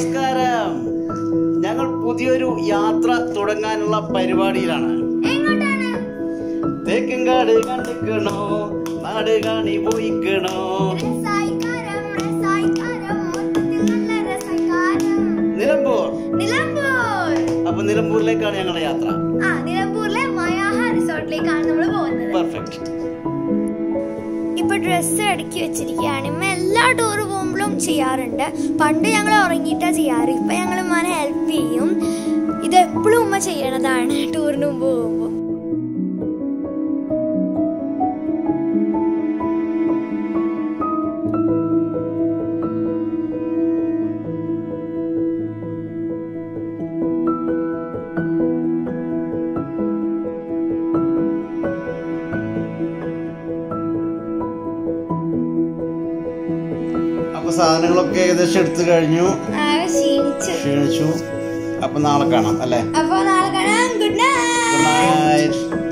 നമസ്കാരം ഞങ്ങൾ പുതിയൊരു യാത്ര തുടങ്ങാനുള്ള പരിപാടിയിലാണ് എങ്ങോട്ടാണ് തേക്കങ്കാട് കണ്ടിക്കണോ നാട് കാണി പോയിക്കണോ രസായിക്കാരം, രസായിക്കാരം, മൊത്തത്തിൽ നല്ല രസായിക്കാരം. നിലമ്പൂർ നിലമ്പൂർ അപ്പൊ നിലമ്പൂരിലേക്കാണ് ഞങ്ങളുടെ യാത്ര ആ നിലമ്പൂരിലെ മയാഹ റിസോർട്ടിലേക്കാണ് നമ്മൾ പോകുന്നത് പെർഫെക്റ്റ് ഇപ്പൊ ഡ്രസ്സ് അടുക്കി വെച്ചിരിക്കുകയാണ് ഇമ്മ എല്ലാ ടൂർ പോകുമ്പോഴും ചെയ്യാറുണ്ട് പണ്ട് ഞങ്ങൾ ഉറങ്ങിയിട്ടാ ചെയ്യാറ് ഇപ്പൊ ഞങ്ങൾ ഉമ്മാനെ ഹെൽപ്പ് ചെയ്യും ഇത് എപ്പോഴും ഉമ്മ ചെയ്യണതാണ് ടൂറിന് മുമ്പ് പോകുമ്പോൾ അപ്പൊ സാധനങ്ങളൊക്കെ ഏകദേശം എടുത്തു കഴിഞ്ഞു ആകെ ക്ഷീണിച്ചു ക്ഷീണിച്ചു അപ്പൊ നാളെ കാണാം അല്ലേ അപ്പൊ നാളെ കാണാം good good night night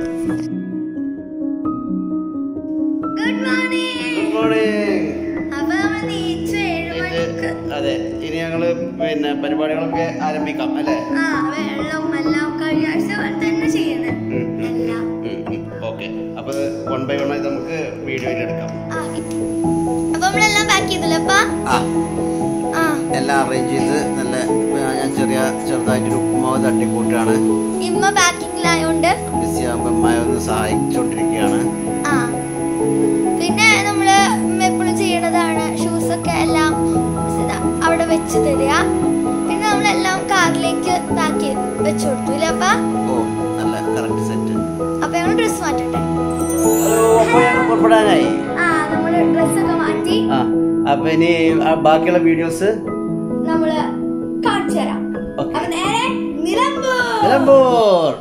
good morning good morning അപ്പൊ നമ്മൾ നീച്ചു ഏഴ് മണിക്ക് അതെ ഇനി ഞങ്ങള് പിന്നെ പരിപാടികളൊക്കെ ആരംഭിക്കാം അല്ലേ ആ വെള്ളം എല്ലാം കഴിഞ്ഞ ആഴ്ച പോലെ തന്നെ ചെയ്യുന്നത് എല്ലാം ഓക്കെ അപ്പൊ വൺ ബൈ വൺ ആയി നമുക്ക് വീഡിയോയിൽ എടുക്കാം ആ, അപ്പൊ നമ്മളെല്ലാം പാക്ക് ചെയ്തല്ലോ അപ്പ ആ ആ എല്ലാം അറേഞ്ച് ചെയ്ത് നല്ല ആ, ഞാൻ ചെറിയ ചെറുതായിട്ടൊരു ഉപ്പുമാവ് തട്ടിക്കൂട്ടാണ് ഇമ്മ പാക്കിങ്ങിലായോണ്ട് ബിസി ആകുമ്പോൾ അമ്മയെ ഒന്ന് സഹായിച്ചുകൊണ്ടിരിക്കുകയാണ് ആ പിന്നെ നമ്മള് എപ്പോഴും ചെയ്യണതാണ് ഷൂസ് ഒക്കെ എല്ലാം ഇതാ അവിടെ വെച്ച് തരിക പിന്നെ നമ്മളെല്ലാം കാറിലേക്ക് പാക്ക് ചെയ്ത് വെച്ചു കൊടുത്തു ഇല്ലേ അപ്പ ഓ നല്ല കറക്റ്റ് സെറ്റ് അപ്പൊ ഞങ്ങൾ ഡ്രസ് മാറ്റട്ടെ ഹലോ അപ്പോൾ ഞങ്ങൾ പുറപ്പെടാനായി ആ നമ്മള് ഡ്രസ്സൊക്കെ മാറ്റി ആ അപ്പൊ ഇനി ആ ബാക്കിയുള്ള വീഡിയോസ് നമ്മള് കാണിച്ചു തരാം Okay. അപ്പൊ നേരെ നിലമ്പൂർ നിലമ്പൂർ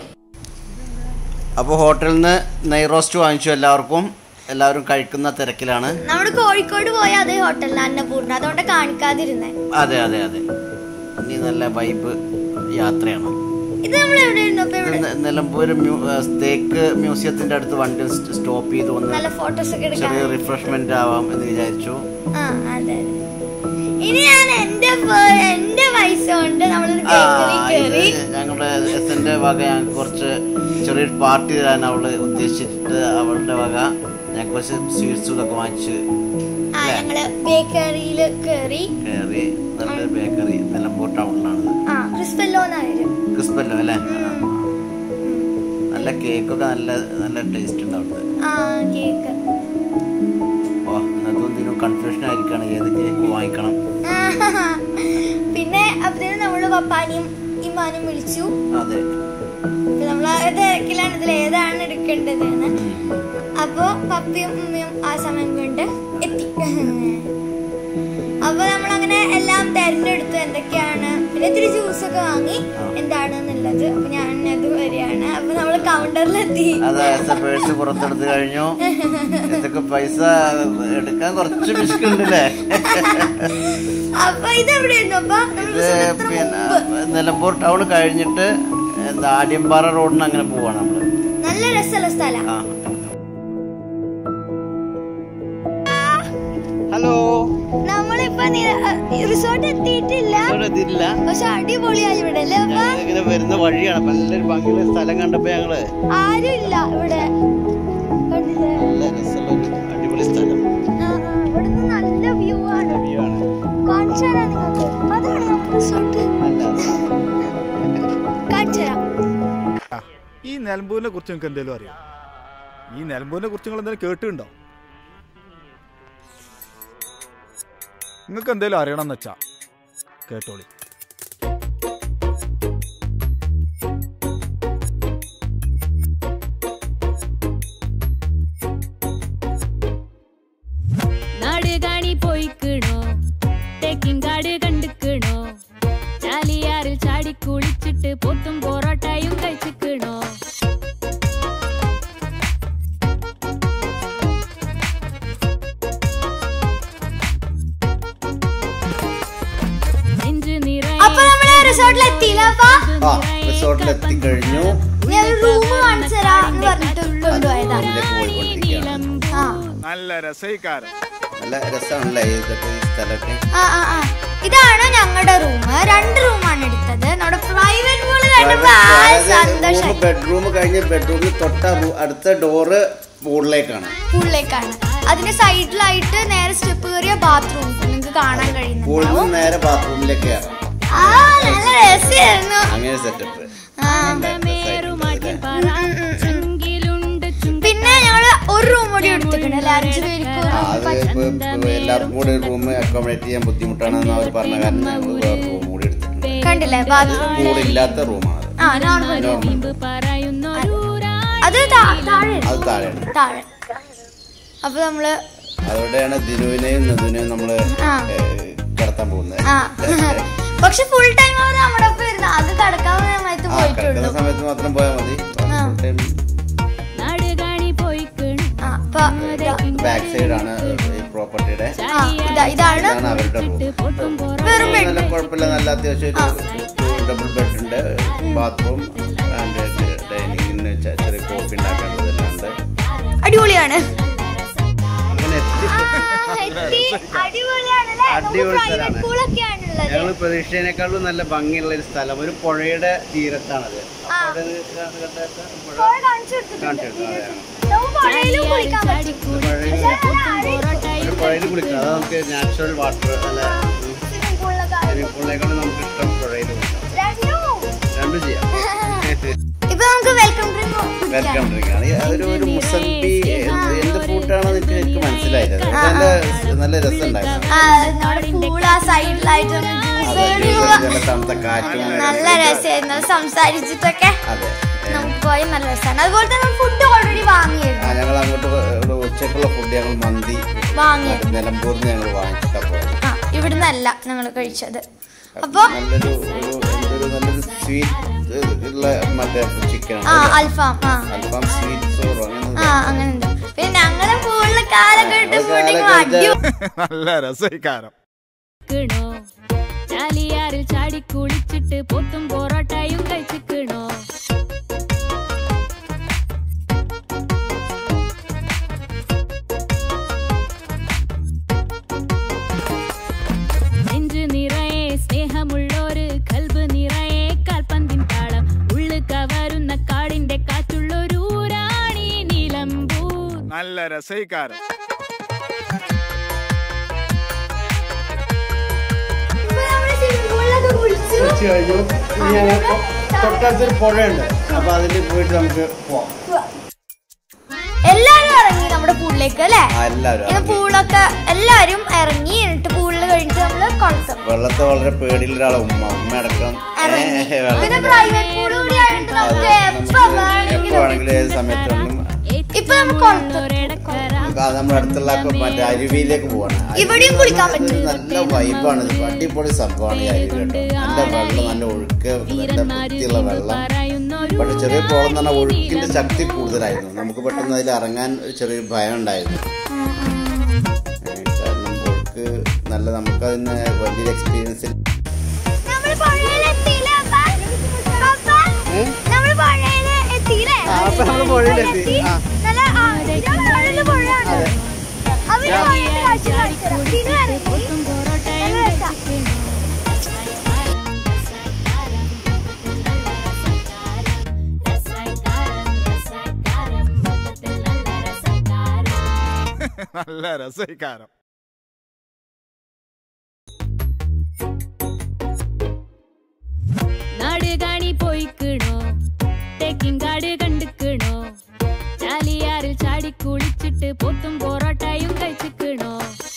അപ്പോൾ ഹോട്ടലിൽ നിന്ന് നെയ് റോസ്റ്റ് വാങ്ങിച്ചു എല്ലാവർക്കും എല്ലാവരും കഴിക്കുന്ന തിരക്കിലാണ് നമ്മള് കോഴിക്കോട് പോയ അതേ ഹോട്ടലിൽ അന്നപൂർണ്ണ അതുകൊണ്ട് കാണിക്കാതിരുന്നേ അതെ അതെ അതെ ഇനി നല്ല വൈബ് യാത്രയാണ് ഇത് നമ്മൾ എവിടെയായിരുന്നു അപ്പൊ ഇത് ഇവിടെ നെ- നിലമ്പൂർ മ്യൂ- ആ, തേക്ക് മ്യൂസിയത്തിന്റെ അടുത്ത് വണ്ടി സ്റ്റോപ്പ് ചെയ്ത് ഒന്ന് നല്ല ഫോട്ടോസ് ഒക്കെ എടുക്കാൻ ചെറിയ റിഫ്രഷ്മെന്റ് ആവാം എന്ന് വിചാരിച്ചു ആ അതെ അതെ. ഇനി ഞാൻ എന്റെ പേ- എന്റെ പൈസ കൊണ്ട് നമ്മളൊരു ആ, ബേക്കറി ഇത് കയറി ഞങ്ങളുടെ എസന്റെ വക ഞങ്ങൾക്ക് കുറച്ച് ചെറിയൊരു പാർട്ടി തരാൻ അവള് ഉദ്ദേശിച്ചിട്ട് അവളുടെ വക ഞാൻ കുറച്ച് സ്വീറ്റ്സും ഇതൊക്കെ വാങ്ങിച്ച് ആ ഞങ്ങള് ബേക്കറിയിൽ കയറി കയറി നല്ലൊരു ബേക്കറി നിലമ്പൂർ ടൗണിലാണ് ആ ക്രിസ്പെല്ലോന്നായിരുന്നു ക്രിസ്പല്ലോ അല്ലേ ആ. നല്ല കേക്കൊക്കെ നല്ല നല്ല ടേസ്റ്റ് ഉണ്ട് അവിടുത്തെ ആ കേക്ക് ഓ ഇന്നത്തെ ഇതിനും കൺഫ്യൂഷൻ ആയിരിക്കാണ് ഏത് കേക്ക് വാങ്ങിക്കണം പിന്നെ അപ്പത്തേനും നമ്മള് പപ്പാനിയും ഇമാനും വിളിച്ചു അതെ അപ്പൊ നമ്മൾ ആ തിരക്കിലാണ് ഇതിൽ ഏതാണ് എടുക്കേണ്ടത് എന്ന് അപ്പോ പപ്പയും ഉമ്മയും ആ സമയം കൊണ്ട് എത്തി അപ്പൊ നമ്മൾ അങ്ങനെ എല്ലാം തെരഞ്ഞെടുത്തു എന്തൊക്കെയാണ് പിന്നെ ഇത്തിരി ജ്യൂസ് ഒക്കെ വാങ്ങി എന്താണെന്നുള്ളത് അപ്പൊ ഞാൻ അത് വരികയാണ് അപ്പൊ നമ്മൾ കൗണ്ടറിലെത്തി അതെ എസ് പേഴ്സ് പുറത്തെടുത്ത് കഴിഞ്ഞു ഇതൊക്കെ പൈസ എടുക്കാൻ കുറച്ച് പിശുക്കുണ്ട് അല്ലേ അപ്പൊ ഇത് എവിടെയായിരുന്നു അപ്പൊ നമ്മൾ ഇത് റിസോർട്ടിന് പിന്നെ മുമ്പ് നിലമ്പൂർ ടൗൺ കഴിഞ്ഞിട്ട് എന്താ ആദ്യംപാറ റോഡിന് അങ്ങനെ പോവാണ് നമ്മള് നല്ല രസമുള്ള സ്ഥലം ആ ഹലോ നമ്മളിപ്പൊ റിസോർട്ട് എത്തിയിട്ടില്ല എത്തിയിട്ടില്ല പക്ഷെ അടിപൊളിയായി ഇവിടെ അല്ലേ അപ്പൊ ഇങ്ങനെ വരുന്ന വഴിയാണ് നല്ലൊരു ഭംഗിയുള്ള സ്ഥലം കണ്ടപ്പോ ഞങ്ങള് ആരും ഇല്ല ഇവിടെ കണ്ടില്ലേ നല്ല രസമുള്ള ഒരു അടിപൊളി സ്ഥലം ആ, ആ, ഇവിടുന്ന് നല്ല വ്യൂ ആണ് വ്യൂ ആണ് കാണിച്ചു തരാം നിങ്ങൾക്ക് അതാണ് നമ്മുടെ റിസോർട്ട് നല്ല കാണിച്ചു തരാം ആ, ഈ നിലമ്പൂരിനെ കുറിച്ച് നിങ്ങൾക്ക് എന്തെങ്കിലും അറിയാം ഈ നിലമ്പൂരിനെ കുറിച്ച് നിങ്ങൾ എന്തെങ്കിലും കേട്ടിട്ടുണ്ടോ നിങ്ങൾക്ക് എന്തെങ്കിലും അറിയണം എന്ന് വെച്ചാ കേട്ടോളി നാട് കാണി പോയിക്കണോ തെക്കിങ്കാട് കണ്ടുക്കണോ ചാലിയാറിൽ ചാടി കുളിച്ചിട്ട് പോത്തും പൊറോട്ടയും കഴിച്ചിക്കണോ നെഞ്ചു അപ്പൊ നമ്മള് റിസോർട്ടിൽ എത്തിയില്ല അപ്പൊ ആ റിസോർട്ടിൽ എത്തിക്കഴിഞ്ഞു ഞാൻ റൂം കാണിച്ചു തരാം എന്ന് പറഞ്ഞിട്ട് കൊണ്ടുപോയതാ ഇതിലേക്ക് പോയിക്കൊണ്ടിരിക്കുകയാണ് ആ നല്ല രസയിക്കാരൻ നല്ല രസമാണല്ലേ ഇതൊക്കെ ഈ സ്ഥലമൊക്കെ ആ ആ ആ ഇതാണ് ഞങ്ങളുടെ റൂം രണ്ട് റൂമാണ് എടുത്തത് നമ്മുടെ പ്രൈവറ്റ് പൂള് കണ്ടപ്പോ ആ സന്തോഷം ബെഡ്റൂം കഴിഞ്ഞ് ബെഡ്റൂമിൽ തൊട്ട റൂ- അടുത്ത ഡോറ് പൂളിലേക്കാണ് പൂളിലേക്കാണ് അതിന്റെ സൈഡിലായിട്ട് നേരെ സ്റ്റെപ്പ് കയറിയ ബാത്റൂം നിങ്ങൾക്ക് കാണാൻ പൂളിൽ കഴിയുന്നുണ്ടാവും നിന്ന് നേരെ ബാത്റൂമിലേക്ക് കയറാം ആ നല്ല രസമായിരുന്നു അങ്ങനെ സെറ്റപ്പ് ആ മേറുമാറ്റിൽ പറ ചങ്കിലുണ്ട് ചുണ്ട് പിന്നെ ഞങ്ങള് ഒരു റൂം കൂടി എടുത്തിട്ടുണ്ട് അല്ലെ അഞ്ചു പേർക്ക് ഒരു ആ, room. അത് ഇപ്പൊ ഇപ്പൊ എല്ലാവർക്കും കൂടി റൂം അക്കോമഡേറ്റ് ചെയ്യാൻ ബുദ്ധിമുട്ടാണെന്ന് അവർ പറഞ്ഞ കാരണം ഞങ്ങൾ വേറെ റൂം കൂടി എടുത്തിട്ടുണ്ട് കണ്ടില്ലേ ബാത്റൂം പൂളില്ലാത്ത റൂമാണ് ആ നോർമൽ റൂം വീമ്പ് പറയുന്നൊരൂരാ അത് താ- താഴെ അത് താഴെയാണ് താഴെ അപ്പൊ നമ്മള് അതോടെയാണ് ദിനുവിനെയും നദുവിനെയും നമ്മള് ആ. ഏ, കിടത്താൻ പോകുന്നത് ആ പക്ഷെ ഫുൾ ടൈം അവർ നമ്മുടെ ഒപ്പം ഇരുന്നു അത് കടക്കാവുന്ന സമയത്ത് ആ കിടക്കുന്ന പോയിട്ടുള്ളൂ സമയത്ത് മാത്രം പോയാൽ മതി ആ. നാട് കാണി പോയിക്കണു ആ അപ്പൊ ഇതാ. ബാക്ക് സൈഡാണ് ഈ പ്രോപ്പർട്ടിയുടെ ആ ഇതാ ഇതാണ് ഇതാണ് അവരുടെ റൂം പൊട്ടും പോറ വെറും ബെഡ് നല്ല കുഴപ്പമില്ല നല്ല അത്യാവശ്യം ഒരു ഡബിൾ ബെഡ് ഉണ്ട് ബാത്റൂം ആൻഡ് ഡൈനിങ്ങിന് ചെറിയ കോഫി ഉണ്ടാക്കേണ്ടതെല്ലാം ഉണ്ട് അടിപൊളിയാണ് അങ്ങനെ എത്തി അടിപൊളിയാണല്ലേ അടിപൊളി സ്ഥലമാണ്. പൂളൊക്കെയാണുള്ളത് ഞങ്ങൾ പ്രതീക്ഷിച്ചതിനേക്കാളും നല്ല ഭംഗിയുള്ള ഒരു സ്ഥലം ഒരു പുഴയുടെ തീരത്താണത് ആ. അവിടെ നിന്ന് കണ്ട- കണ്ട- പുഴ പുഴ കാണിച്ചു കൊടുത്തിട്ടുണ്ട് കാണിച്ചു കൊടുക്കാം, അതെ. നമുക്ക് പുഴയിലും കുളിക്കാൻ പറ്റും പുഴയിൽ ഒരു പുഴയിൽ കുളിക്കാം അത് നമുക്ക് നാച്ചുറൽ വാട്ടർ അല്ല സ്വിമ്മിംഗ് പൂളിലൊക്കെ സ്വിമ്മിംഗ് പൂളിനേക്കാളും നമുക്ക് ഇഷ്ടം പുഴയിൽ കുളിക്കാം രണ്ടും രണ്ടും ചെയ്യാം ഇപ്പൊ നമുക്ക് വെൽക്കം ഡ്രിങ്ക് വെൽക്കം ഡ്രിങ്ക് ആണ് അതൊരു ഒരു മുസംബി എന്ത് എന്ത് ഫ്രൂട്ടാണെന്ന് എനിക്ക് എനിക്ക് മനസ്സിലായില്ല അത് നല്ല നല്ല രസമുണ്ടായിരുന്നു ആ നമ്മുടെ പൂള സൈഡിലായിട്ട് ജ്യൂസ് നല്ല തണുത്ത കാറ്റും നല്ല രസമായിരുന്നു സംസാരിച്ചിട്ടൊക്കെ അതെ നമുക്ക് പോയി നല്ല രസമാണ് അതുപോലെ തന്നെ ഫുഡ് ഓൾറെഡി ആ വാങ്ങിയിരുന്നു ഞങ്ങൾ അങ്ങോട്ട് ഒരു ഉച്ചക്കുള്ള ഫുഡ് ഞങ്ങൾ മന്തി വാങ്ങിയിരുന്നു നിലമ്പൂരിൽ നിന്ന് ഞങ്ങൾ വാങ്ങിച്ചിട്ടാ പോയത് ആ ഇവിടുന്നല്ല ഞങ്ങൾ കഴിച്ചത് അപ്പൊ നല്ലൊരു ഒരു എന്തൊരു നല്ലൊരു സ്വീറ്റ് ഉള്ള മറ്റേ ചിക്കൻ ആ അൽഫാം ആ അല്പം സ്വീറ്റ് സോറോ അങ്ങനെ ആ അങ്ങനെ ഉണ്ട് പിന്നെ ഞങ്ങള് ഫുള്ള് കാലൊക്കെ ഇട്ട് ഞങ്ങള് ഫുഡിങ് കാലൊക്കെ അടി നല്ല രസക്കാരം ണോ ചാലിയാറിൽ ചാടി കുളിച്ചിട്ട് പൊത്തും പൊറോട്ടയും കഴിച്ചിക്കണോ നെഞ്ചു നിറയെ സ്നേഹമുള്ളൊരു കൽബ് നിറയെ കാൽപന്തിൻ താളം ഉള്ളു കവരുന്ന കാടിന്റെ കാറ്റുള്ളൊരൂരാണി നിലമ്പൂർ നല്ല രസക്കാരം ഇപ്പൊ നമ്മള് swimming pool ലൊക്കെ കുളിച്ചു. കുളിച്ച് കഴിഞ്ഞു ഇനി ഞങ്ങൾ തൊട്ടടുത്തൊരു പുഴയുണ്ട് അപ്പൊ അതിൽ പോയിട്ട് നമുക്ക് പോവാം എല്ലാരും ഇറങ്ങി നമ്മുടെ പൂളിലേക്ക് അല്ലേ ആ എല്ലാവരും ഇന്ന് ഇറങ്ങി. പൂളൊക്കെ എല്ലാരും ഇറങ്ങി എന്നിട്ട് പൂളിൽ കഴിഞ്ഞിട്ട് നമ്മള് കുളത്തും വെള്ളത്തെ വളരെ പേടിയുള്ള ഒരാളെ ഉമ്മ ഉമ്മ അടക്കം ഇറങ്ങി ഏ, വെള്ളം പിന്നെ പ്രൈവറ്റ് പൂൾ കൂടി ആയിട്ട് നമുക്ക് എപ്പോ എപ്പോ വേണമെങ്കിലും വേണമെങ്കിലും ഏത് സമയത്ത് വേണമെങ്കിലും ഇപ്പൊ നമുക്ക് കുളത്ത് ആ, നമ്മുടെ അടുത്തുള്ള ഒക്കെ മറ്റേ അരുവിയിലേക്ക് പോവാണ് ഇവിടെയും കുളിക്കാൻ പറ്റും. നല്ല വൈബാണ് ഇത് അടിപൊളി സംഭവമാണ് ഈ അരുവി കേട്ടോ നല്ല വെള്ളം നല്ല ഒഴുക്ക് നല്ല വൃത്തിയുള്ള വെള്ളം പക്ഷെ ചെറിയ പ്രോബ്ലം എന്ന് പറഞ്ഞാൽ ഒഴുക്കിന്റെ ശക്തി കൂടുതലായിരുന്നു നമുക്ക് പെട്ടെന്ന് അതിൽ ഇറങ്ങാൻ ഒരു ചെറിയൊരു ഭയം ഉണ്ടായിരുന്നു ഏ, കാരണം ഒഴുക്ക് നല്ല നമുക്കതിന് വലിയൊരു എക്സ്പീരിയൻസ് നമ്മള് പുഴയിലെത്തിയില്ലേ അപ്പാ? അപ്പാ? നമ്മള് പുഴയിലെത്തിയില്ലേ? ആ, അപ്പൊ നമ്മള് പുഴയിലെത്തി. എത്തി. ആ. നല്ല ആ, ഇതാ കാണുന്ന പുഴയാണ്. അവര് പുഴയുടെ കാഴ്ച കാണിച്ചുതരാം. പിന്നെ ഇറങ്ങി. നല്ല രസാ. നല്ല രസക്കാരം നാട് കാണി പോയിക്കണോ തെക്കിങ്കാട് കണ്ടുക്കണോ ചാലിയാറിൽ ചാടി കുളിച്ചിട്ട് പൊത്തും പൊറോട്ടയും കഴിച്ചിക്കണോ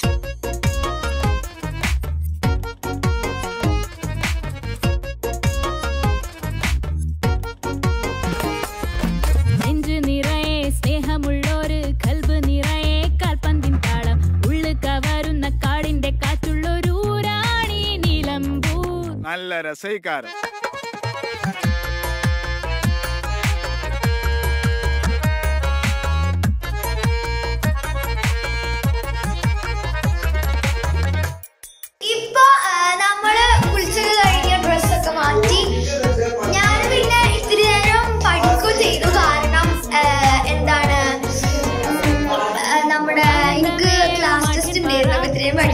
നെഞ്ചു നിറയെ സ്നേഹമുള്ളൊരു കൽബ് നിറയെ കാൽപന്തിൻ താളം ഉള്ളു കവരുന്ന കാടിന്റെ കാറ്റുള്ളൊരൂരാണി നിലമ്പൂർ നല്ല രസക്കാരം ഇപ്പൊ ആ, നമ്മള് കുളിച്ചൊക്കെ കഴിഞ്ഞ ഡ്രസ്സൊക്കെ മാറ്റി ഞാൻ പിന്നെ ഇത്തിരി നേരം പഠിക്കുകയും ചെയ്തു കാരണം ആ, എന്താണ് ഉം, ആ, നമ്മുടെ എനിക്ക് ക്ലാസ് ടെസ്റ്റ് ഉണ്ടായിരുന്നു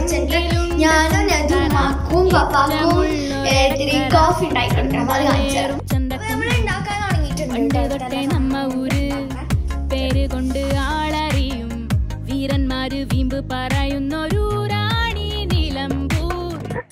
വെച്ചിട്ട് ഞാനും നദും മാക്കും പപ്പാക്കും ഇത്തിരി കോഫി ഉണ്ടായിട്ടുണ്ട് അത് കാണിച്ചു തരാം അപ്പൊ നമ്മൾ ഉണ്ടാക്കാൻ പണ്ട് തൊട്ടേ തുടങ്ങിയിട്ടുണ്ട് നമ്മ ഊര് പേര് കൊണ്ട് ആളറിയും വീരന്മാര് വീമ്പ് പറയുന്നൊരു റാണി നിലമ്പൂർ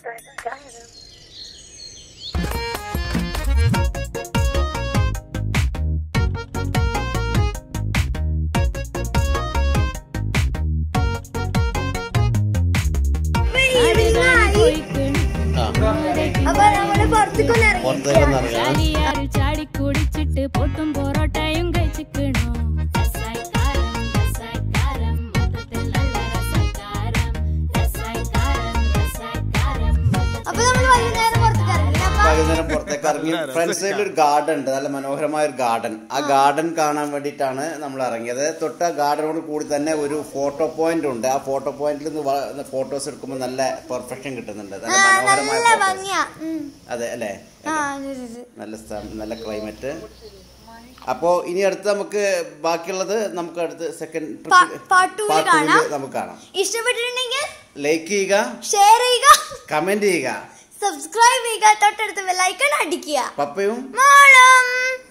Evening ആയി. പോയിക്കണ് ആ അപ്പൊ നമ്മള് പുറത്തേക്കൊന്ന് പുറത്തേക്ക് ഇറങ്ങിയിരിക്കുകയാണ് ഇറങ്ങാം ചാലിയാറിൽ ചാടി കുടിച്ചിട്ട് പൊട്ടും പൊറോട്ടയും കഴിച്ചിക്കണോ രസായിക്കാരം, രസായിക്കാരം, മൊത്തത്തിൽ നല്ല രസായിക്കാരം. രസായിക്കാരം, രസായിക്കാരം, മൊത്തത്തിൽ അപ്പൊ നമ്മൾ വൈകുന്നേരം പുറത്തേക്ക് ഇറങ്ങി അപ്പൊ വൈകുന്നേരം പുറത്തേക്ക് ഇറങ്ങി ഫ്രണ്ട് സൈഡിൽ ഒരു ഗാർഡൻ ഉണ്ട് നല്ല മനോഹരമായ ഒരു ഗാർഡൻ ആ ഗാർഡൻ കാണാൻ വേണ്ടിയിട്ടാണ് നമ്മൾ ഇറങ്ങിയത് തൊട്ട് ആ ഗാർഡനോട് കൂടി തന്നെ ഒരു ഫോട്ടോ പോയിന്റ് ഉണ്ട് ആ ഫോട്ടോ പോയിന്റിൽ നിന്ന് ഫോട്ടോസ് എടുക്കുമ്പോൾ നല്ല പെർഫെക്ഷൻ കിട്ടുന്നുണ്ട് നല്ല ആ, മനോഹരമായ നല്ല photos. ഭംഗിയാ ഉം. അതെ അല്ലേ ആ ഇത് ഇത് ഇത്. നല്ല സ്ഥലം നല്ല ക്ലൈമറ്റ് അപ്പോൾ ഇനി അടുത്ത് നമുക്ക് ബാക്കിയുള്ളത് നമുക്ക് അടുത്ത് സെക്കൻഡ് പാ- part two ല് കാണാം. നമുക്ക് കാണാം ഇഷ്ടപ്പെട്ടിട്ടുണ്ടെങ്കിൽ ലൈക്ക് ചെയ്യുക ഷെയർ ചെയ്യുക കമന്റ് ചെയ്യുക സബ്സ്ക്രൈബ് ചെയ്യുക തൊട്ടടുത്ത് ബെല്ലൈക്കൺ അടിക്കുക പപ്പയും മോളും